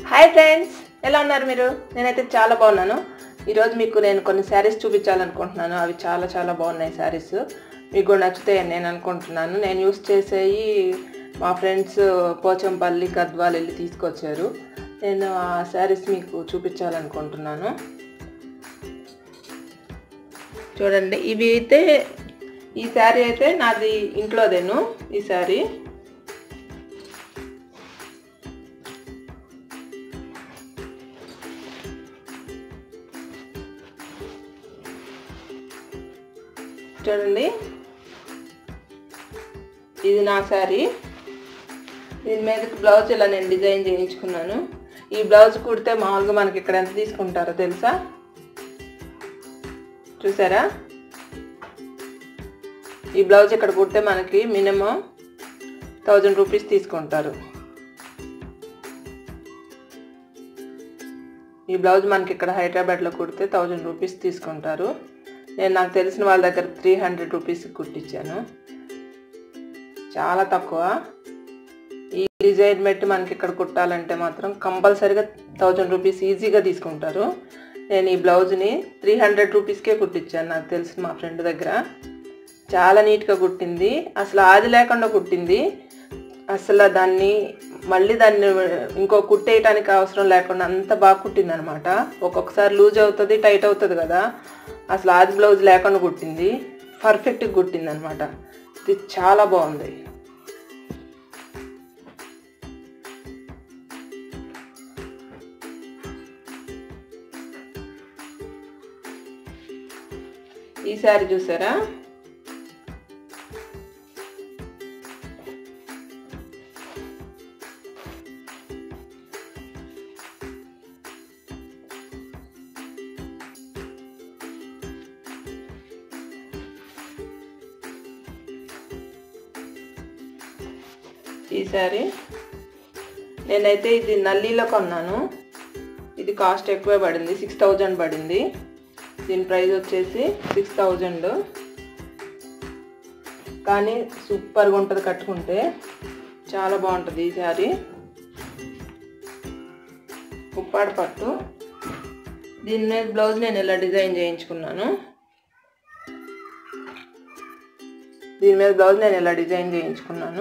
hi friends ఎలా ఉన్నారు మీరు నేనైతే చాలా బాగున్నాను ఈరోజు మీకు నేను కొన్ని శారీస్ చూపించాలనుకుంటున్నాను అవి చాలా చాలా బాగున్నాయి శారీస్ మీకు కూడా నచ్చుతాయని నేను అనుకుంటున్నాను నేను యూస్ చేసేవి మా ఫ్రెండ్స్ పోచంపల్లి గద్వాల్ వెళ్ళి తీసుకొచ్చారు నేను ఆ శారీస్ మీకు చూపించాలనుకుంటున్నాను చూడండి ఇవి అయితే ఈ శారీ అయితే నాది ఇంట్లోదేను ఈ శారీ చూడండి ఇది నా శారీ దీని మీద బ్లౌజ్ ఇలా నేను డిజైన్ చేయించుకున్నాను ఈ బ్లౌజ్ కుడితే మామూలుగా మనకి ఇక్కడ ఎంత తీసుకుంటారో తెలుసా చూసారా ఈ బ్లౌజ్ ఇక్కడ కుడితే మనకి మినిమం థౌజండ్ రూపీస్ తీసుకుంటారు ఈ బ్లౌజ్ మనకి ఇక్కడ హైదరాబాద్లో కుడితే థౌజండ్ రూపీస్ తీసుకుంటారు నేను నాకు తెలిసిన వాళ్ళ దగ్గర త్రీ హండ్రెడ్ రూపీస్కి కుట్టించాను చాలా తక్కువ ఈ డిజైన్ పెట్టి మనకి ఇక్కడ కుట్టాలంటే మాత్రం కంపల్సరీగా థౌజండ్ రూపీస్ ఈజీగా తీసుకుంటారు నేను ఈ బ్లౌజ్ని త్రీ హండ్రెడ్ రూపీస్కే కుట్టించాను నాకు తెలిసిన మా ఫ్రెండ్ దగ్గర చాలా నీట్గా కుట్టింది అసలు ఆది లేకుండా కుట్టింది అసలు దాన్ని మళ్ళీ దాన్ని ఇంకో కుట్టేయటానికి అవసరం లేకుండా అంత బాగా కుట్టింది అనమాట ఒక్కొక్కసారి లూజ్ అవుతుంది టైట్ అవుతుంది కదా అసలు ఆది బ్లౌజ్ లేకుండా కుట్టింది పర్ఫెక్ట్గా కుట్టింది అనమాట ఇది చాలా బాగుంది ఈ శారీ చూసారా ఈ శారీ నేనైతే ఇది నల్లీలో కొన్నాను ఇది కాస్ట్ ఎక్కువే పడింది సిక్స్ థౌజండ్ పడింది దీని ప్రైస్ వచ్చేసి సిక్స్ థౌజండ్ కానీ సూపర్గా ఉంటుంది కట్టుకుంటే చాలా బాగుంటుంది ఈ శారీ ఉప్పాడ పట్టు దీని మీద బ్లౌజ్ నేను ఇలా డిజైన్ చేయించుకున్నాను దీని మీద బ్లౌజ్ నేను ఇలా డిజైన్ చేయించుకున్నాను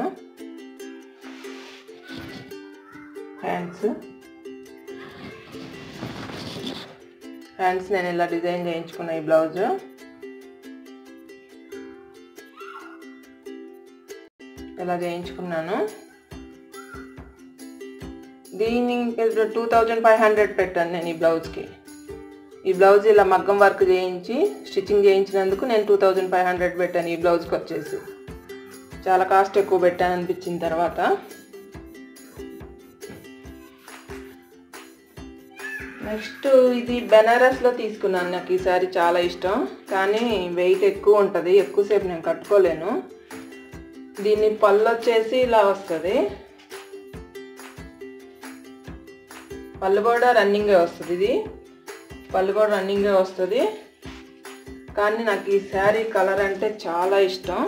హ్యాండ్స్ హ్యాండ్స్ నేను ఇలా డిజైన్ చేయించుకున్నా ఈ బ్లౌజ్ ఇలా చేయించుకున్నాను దీని టూ థౌజండ్ ఫైవ్ హండ్రెడ్ పెట్టాను నేను ఈ బ్లౌజ్కి ఈ బ్లౌజ్ ఇలా మగ్గం వర్క్ చేయించి స్టిచ్చింగ్ చేయించినందుకు నేను టూ థౌజండ్ ఫైవ్ హండ్రెడ్ పెట్టాను ఈ బ్లౌజ్కి వచ్చేసి చాలా కాస్ట్ ఎక్కువ పెట్టాను అనిపించిన తర్వాత నెక్స్ట్ ఇది బెనారస్లో తీసుకున్నాను నాకు ఈ సారీ చాలా ఇష్టం కానీ వెయిట్ ఎక్కువ ఉంటుంది ఎక్కువసేపు నేను కట్టుకోలేను దీన్ని పళ్ళు వచ్చేసి ఇలా వస్తుంది పళ్ళు కూడా రన్నింగే వస్తుంది ఇది పళ్ళు కూడా రన్నింగే వస్తుంది కానీ నాకు ఈ శారీ కలర్ అంటే చాలా ఇష్టం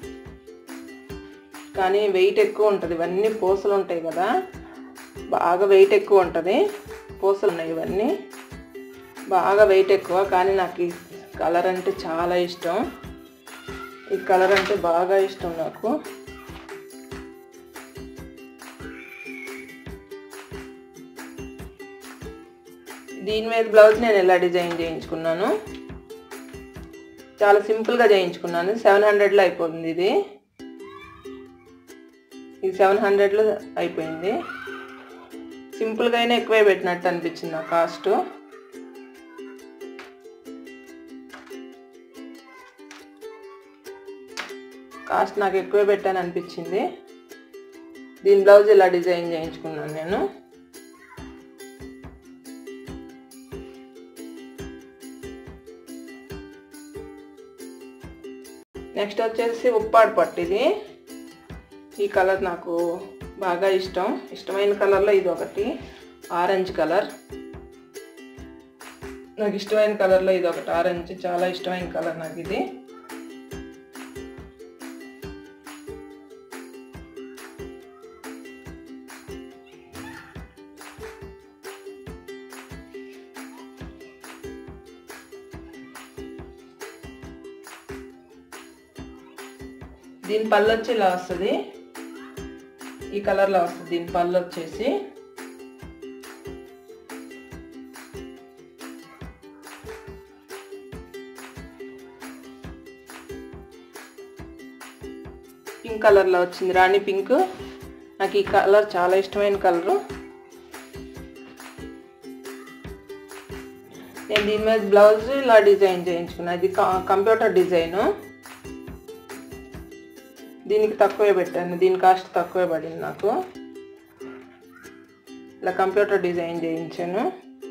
కానీ వెయిట్ ఎక్కువ ఉంటుంది ఇవన్నీ పూసలు ఉంటాయి కదా బాగా వెయిట్ ఎక్కువ ఉంటుంది పూసలు ఉన్నాయి ఇవన్నీ బాగా వెయిట్ ఎక్కువ కానీ నాకు ఈ కలర్ అంటే చాలా ఇష్టం ఈ కలర్ అంటే బాగా ఇష్టం నాకు దీని మీద బ్లౌజ్ నేను ఎలా డిజైన్ చేయించుకున్నాను చాలా సింపుల్గా చేయించుకున్నాను సెవెన్ హండ్రెడ్లో అయిపోతుంది ఇది ఇది సెవెన్ హండ్రెడ్లో అయిపోయింది సింపుల్గా అయినా ఎక్కువే పెట్టినట్టు అనిపించింది నా కాస్ట్ కాస్ట్ నాకు ఎక్కువే పెట్టాను అనిపించింది దీని బ్లౌజ్ ఇలా డిజైన్ చేయించుకున్నాను నేను నెక్స్ట్ వచ్చేసి ఉప్పాడు పట్టు ఇది ఈ కలర్ నాకు బాగా ఇష్టం ఇష్టమైన కలర్లో ఇది ఒకటి ఆరెంజ్ కలర్ నాకు ఇష్టమైన కలర్లో ఇది ఒకటి ఆరెంజ్ చాలా ఇష్టమైన కలర్ నాకు ఇది దీని పళ్ళు వచ్చి ఇలా వస్తుంది ఈ కలర్లో వస్తుంది దీని పళ్ళు వచ్చేసి పింక్ కలర్లో వచ్చింది రాణి పింక్ నాకు ఈ కలర్ చాలా ఇష్టమైన కలరు నేను దీని మీద బ్లౌజ్ ఇలా డిజైన్ చేయించుకున్నా ఇది కంప్యూటర్ డిజైను దీనికి తక్కువే పెట్టాను దీని కాస్ట్ తక్కువే పడింది నాకు ఇలా కంప్యూటర్ డిజైన్ చేయించాను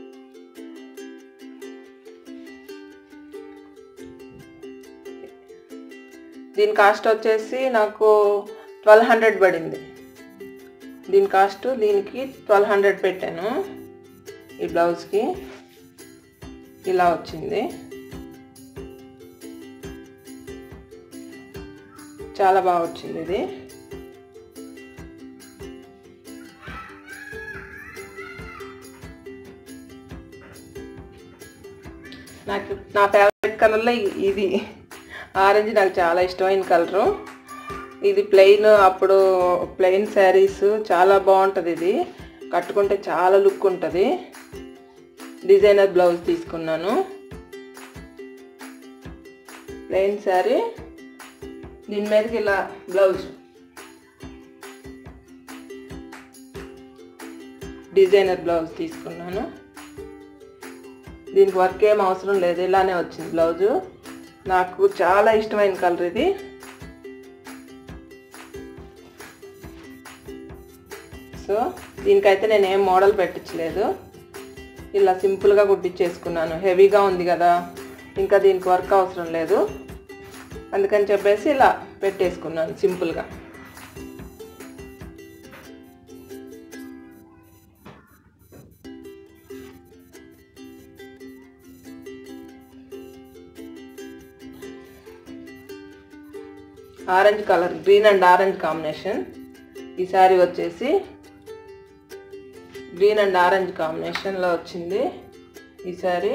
దీని కాస్ట్ వచ్చేసి నాకు ట్వెల్వ్ హండ్రెడ్ పడింది దీని కాస్ట్ దీనికి ట్వెల్వ్ హండ్రెడ్ పెట్టాను ఈ బ్లౌజ్కి ఇలా వచ్చింది చాలా బాగా వచ్చింది ఇది నాకు నా ఫేవరెట్ కలర్లో ఇది ఆరెంజ్ నాకు చాలా ఇష్టమైన కలరు ఇది ప్లెయిన్ అప్పుడు ప్లెయిన్ శారీస్ చాలా బాగుంటుంది ఇది కట్టుకుంటే చాలా లుక్ ఉంటుంది డిజైనర్ బ్లౌజ్ తీసుకున్నాను ప్లెయిన్ శారీ దీని మీదకి ఇలా బ్లౌజ్ డిజైనర్ బ్లౌజ్ తీసుకున్నాను దీనికి వర్క్ ఏం అవసరం లేదు ఇలానే వచ్చింది బ్లౌజు నాకు చాలా ఇష్టమైన కలర్ ఇది సో దీనికైతే నేను ఏం మోడల్ పెట్టించలేదు ఇలా సింపుల్గా కుట్టించేసుకున్నాను హెవీగా ఉంది కదా ఇంకా దీనికి వర్క్ అవసరం లేదు అందుకని చెప్పేసి ఇలా పెట్టేసుకున్నాను సింపుల్గా orange colour green and orange combination ఈ శారీ వచ్చేసి గ్రీన్ అండ్ ఆరెంజ్ కాంబినేషన్లో వచ్చింది ఈ శారీ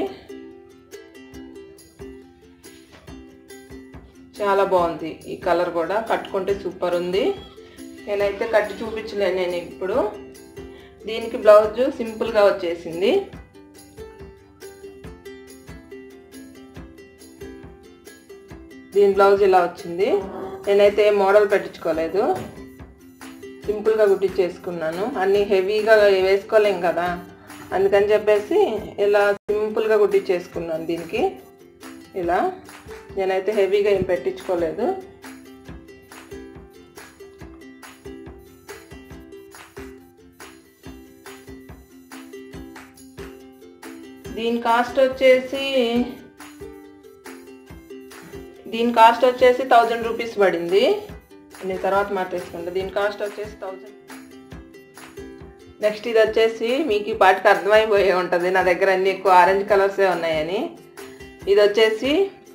చాలా బాగుంది ఈ కలర్ కూడా కట్టుకుంటే సూపర్ ఉంది నేనైతే కట్టి చూపించలేను నేను ఇప్పుడు దీనికి బ్లౌజ్ సింపుల్గా వచ్చేసింది దీని బ్లౌజ్ ఇలా వచ్చింది నేనైతే ఏం మోడల్ పెట్టించుకోలేదు సింపుల్గా కుట్టించేసుకున్నాను అన్నీ హెవీగా వేసుకోలేం కదా అందుకని చెప్పేసి ఇలా సింపుల్గా కుట్టించేసుకున్నాను దీనికి ఇలా నేనైతే హెవీగా ఏం పెట్టించుకోలేదు దీని కాస్ట్ వచ్చేసి దీని కాస్ట్ వచ్చేసి థౌజండ్ రూపీస్ పడింది నేను తర్వాత మాట్లాడుకుంటా దీని కాస్ట్ వచ్చేసి థౌజండ్ నెక్స్ట్ ఇది వచ్చేసి మీకు ఈ పాటికి అర్థమైపోయే ఉంటుంది నా దగ్గర అన్ని ఎక్కువ ఆరెంజ్ కలర్సే ఉన్నాయని ఇది వచ్చేసి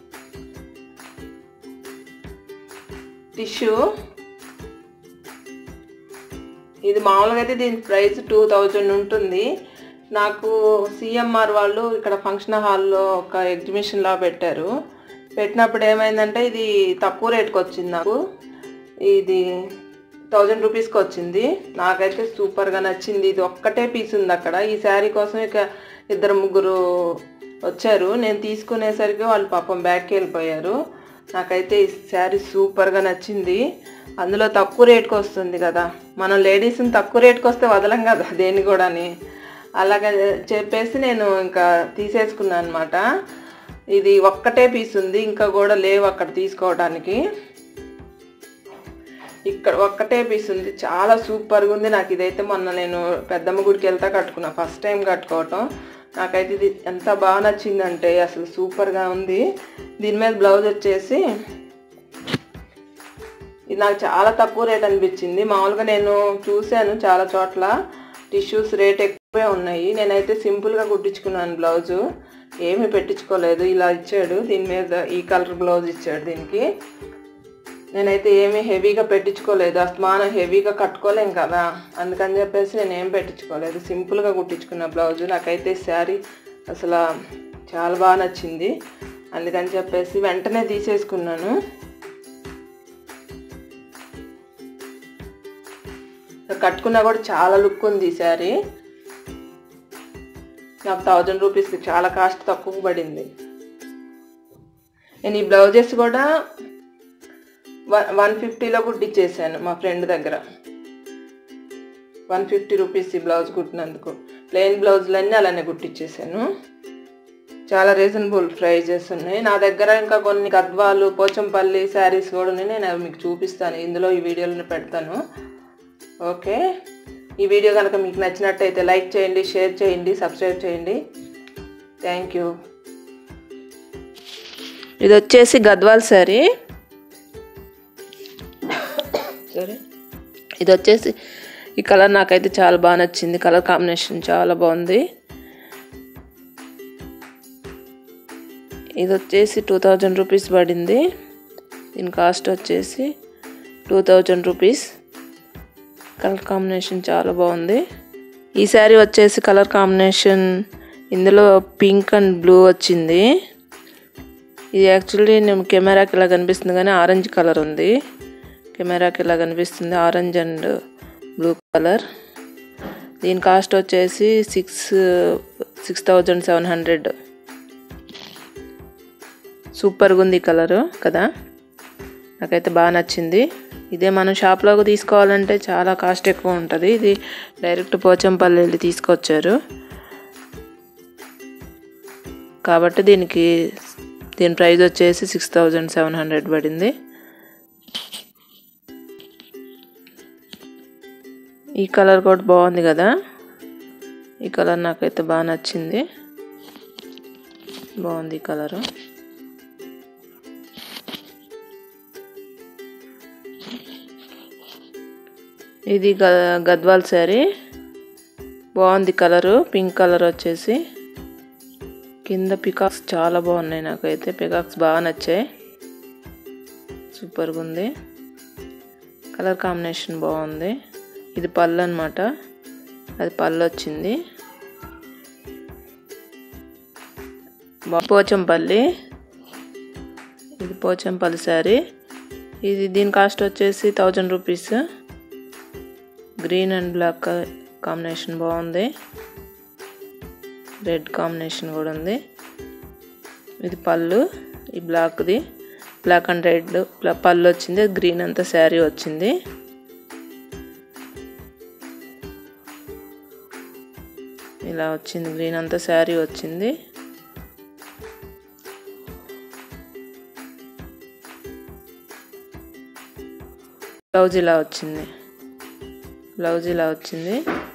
టిష్యూ ఇది మామూలుగా అయితే దీని ప్రైస్ టూ థౌజండ్ ఉంటుంది నాకు సిఎంఆర్ వాళ్ళు ఇక్కడ ఫంక్షన్ హాల్లో ఒక ఎగ్జిబిషన్లా పెట్టారు పెట్టినప్పుడు ఏమైందంటే ఇది తక్కువ రేట్కి వచ్చింది నాకు ఇది థౌజండ్ రూపీస్కి వచ్చింది నాకైతే సూపర్గా నచ్చింది ఇది ఒక్కటే పీస్ ఉంది అక్కడ ఈ శారీ కోసం ఇక ఇద్దరు ముగ్గురు వచ్చారు నేను తీసుకునేసరికి వాళ్ళు పాపం బ్యాక్కి వెళ్ళిపోయారు నాకైతే ఈ శారీ సూపర్గా నచ్చింది అందులో తక్కువ రేట్కి వస్తుంది కదా మనం లేడీస్ని తక్కువ రేట్కి వస్తే వదలం కదా దేన్ని కూడాని అలాగే చెప్పేసి నేను ఇంకా తీసేసుకున్నాను అనమాట ఇది ఒక్కటే పీస్ ఉంది ఇంకా కూడా లేవు అక్కడ తీసుకోవడానికి ఇక్కడ ఒక్కటే పీస్ ఉంది చాలా సూపర్గా ఉంది నాకు ఇదైతే మొన్న నేను పెద్దమ్మ గుడికి వెళ్తా కట్టుకున్నా ఫస్ట్ టైం కట్టుకోవటం నాకైతే ఇది ఎంత బాగా నచ్చిందంటే అసలు సూపర్గా ఉంది దీని మీద బ్లౌజ్ వచ్చేసి ఇది నాకు చాలా తక్కువ రేట్ అనిపించింది మామూలుగా నేను చూశాను చాలా చోట్ల టిష్యూస్ రేట్ ఎక్కువే ఉన్నాయి నేనైతే సింపుల్గా కుట్టించుకున్నాను బ్లౌజు ఏమీ పెట్టించుకోలేదు ఇలా ఇచ్చాడు దీని మీద ఈ కలర్ బ్లౌజ్ ఇచ్చాడు దీనికి నేనైతే ఏమీ హెవీగా పెట్టించుకోలేదు అస్తమానం హెవీగా కట్టుకోలేం కదా అందుకని చెప్పేసి నేను ఏం పెట్టించుకోలేదు సింపుల్గా కుట్టించుకున్న బ్లౌజ్ నాకైతే శారీ అసలు చాలా బాగా నచ్చింది అందుకని చెప్పేసి వెంటనే తీసేసుకున్నాను కట్టుకున్నా కూడా చాలా లుక్ ఉంది ఈ శారీ నాకు థౌజండ్ రూపీస్కి చాలా కాస్ట్ తక్కువ పడింది నేను ఈ బ్లౌజెస్ కూడా వన్ వన్ ఫిఫ్టీలో కుట్టించేసాను మా ఫ్రెండ్ దగ్గర వన్ ఫిఫ్టీ రూపీస్ ఈ బ్లౌజ్ కుట్టినందుకు ప్లెయిన్ బ్లౌజులన్నీ అలానే కుట్టించేసాను చాలా రీజనబుల్ ప్రైజెస్ ఉన్నాయి నా దగ్గర ఇంకా కొన్ని గద్వాలు పోచంపల్లి శారీస్ కూడా ఉన్నాయి నేను అవి మీకు చూపిస్తాను ఇందులో ఈ వీడియోలో పెడతాను ఓకే ఈ వీడియో కనుక మీకు నచ్చినట్టయితే లైక్ చేయండి షేర్ చేయండి సబ్స్క్రైబ్ చేయండి థ్యాంక్ యూ ఇది వచ్చేసి గద్వాల్ శారీ సరే ఇది వచ్చేసి ఈ కలర్ నాకైతే చాలా బాగా నచ్చింది కలర్ కాంబినేషన్ చాలా బాగుంది ఇది వచ్చేసి టూ థౌజండ్ రూపీస్ పడింది దీని కాస్ట్ వచ్చేసి two thousand rupees colour combination చాలా బాగుంది ఈ శారీ వచ్చేసి కలర్ కాంబినేషన్ ఇందులో పింక్ అండ్ బ్లూ వచ్చింది ఇది యాక్చువల్లీ నేను కెమెరాకి ఇలా కనిపిస్తుంది కానీ ఆరెంజ్ కలర్ ఉంది కెమెరాకి ఇలా కనిపిస్తుంది ఆరెంజ్ అండ్ బ్లూ కలర్ దీని కాస్ట్ వచ్చేసి six six thousand seven hundred సూపర్గా ఉంది కలరు కదా నాకైతే బాగా నచ్చింది ఇదే మనం షాప్లో తీసుకోవాలంటే చాలా కాస్ట్ ఎక్కువ ఉంటుంది ఇది డైరెక్ట్ పోచంపల్లి వెళ్ళి తీసుకొచ్చారు కాబట్టి దీనికి దీని ప్రైస్ వచ్చేసి సిక్స్ థౌజండ్ సెవెన్ హండ్రెడ్ పడింది ఈ కలర్ కూడా బాగుంది కదా ఈ కలర్ నాకైతే బాగా నచ్చింది బాగుంది ఈ కలరు ఇది గ గద్వాల్ శారీ బాగుంది కలరు పింక్ కలర్ వచ్చేసి కింద పికాక్స్ చాలా బాగున్నాయి నాకైతే పికాక్స్ బాగా నచ్చాయి సూపర్గా ఉంది కలర్ కాంబినేషన్ బాగుంది ఇది పళ్ళు అనమాట అది పళ్ళు వచ్చింది పోచంపల్లి ఇది పోచంపల్లి శారీ ఇది దీని కాస్ట్ వచ్చేసి thousand rupees green and black combination బాగుంది రెడ్ కాంబినేషన్ కూడా ఉంది ఇది పళ్ళు ఈ బ్లాక్ది బ్లాక్ అండ్ రెడ్ పళ్ళు వచ్చింది గ్రీన్ అంతా శారీ వచ్చింది ఇలా వచ్చింది గ్రీన్ అంతా శారీ వచ్చింది బ్లౌజ్ ఇలా వచ్చింది బ్లౌజ్ ఇలా వచ్చింది